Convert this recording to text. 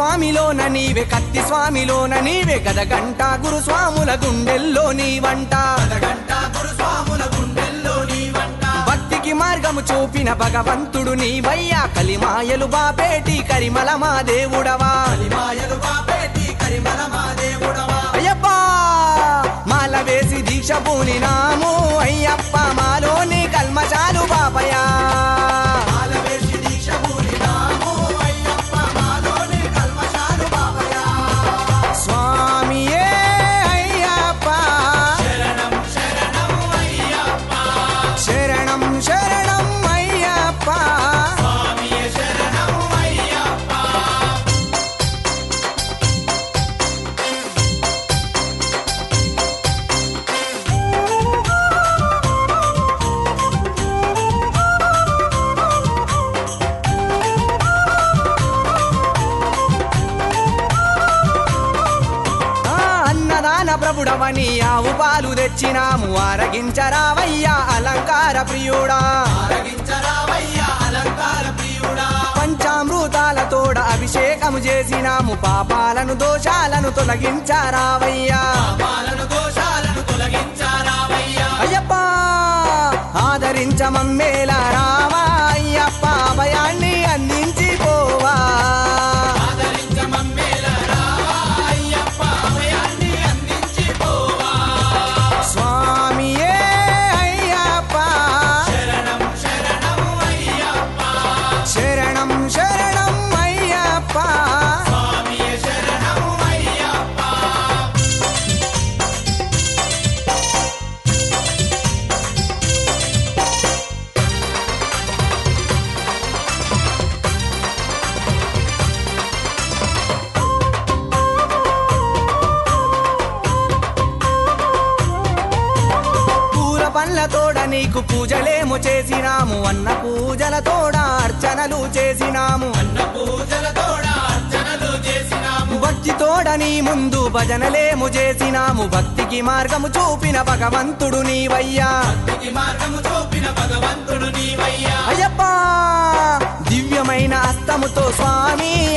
స్వామిలోన నీవే కత్తి స్వామిలోన నీవే గదగంట గురు స్వాముల గుండెల్లో నీవంట భక్తికి మార్గము చూపిన భగవంతుడు నీవయ్యా కలిమాయలు బాపేటి కరిమల మా దేవుడవా అయ్యప్పా మాల వేసి దీక్ష పూనినాము అయ్యప్ప మాలోని కల్మశాలు బాపయా స్వామియే అయ్యప్ప శరణం శరణం అయ్యప్ప ఆ అన్నదాన ప్రభుడవని ఆవు పాలు తెచ్చినాము ఆరగించరావయ్యా అలంకార ప్రియుడా పంచామృతాలతోడ అభిషేకము చేసినాము పాపాలను దోషాలను తొలగించారావయ్యా అయ్యప్ప ఆదరించమమ్మేలా రావా అయ్యప్ప అభయాన్ని అందించి పోవా స్వామియే అయ్యప్ప శరణం శరణం అయ్యప్ప పూల పండ్లతోడ నీకు పూజలేము చేసినాము అన్న పూజలతోడ అర్చనలు చేసినాము భక్తితోడ నీ ముందు భజనలేము చేసినాము భక్తికి మార్గము చూపిన భగవంతుడు నీవయ్యా అయ్యప్ప దివ్యమైన అస్తముతో స్వామి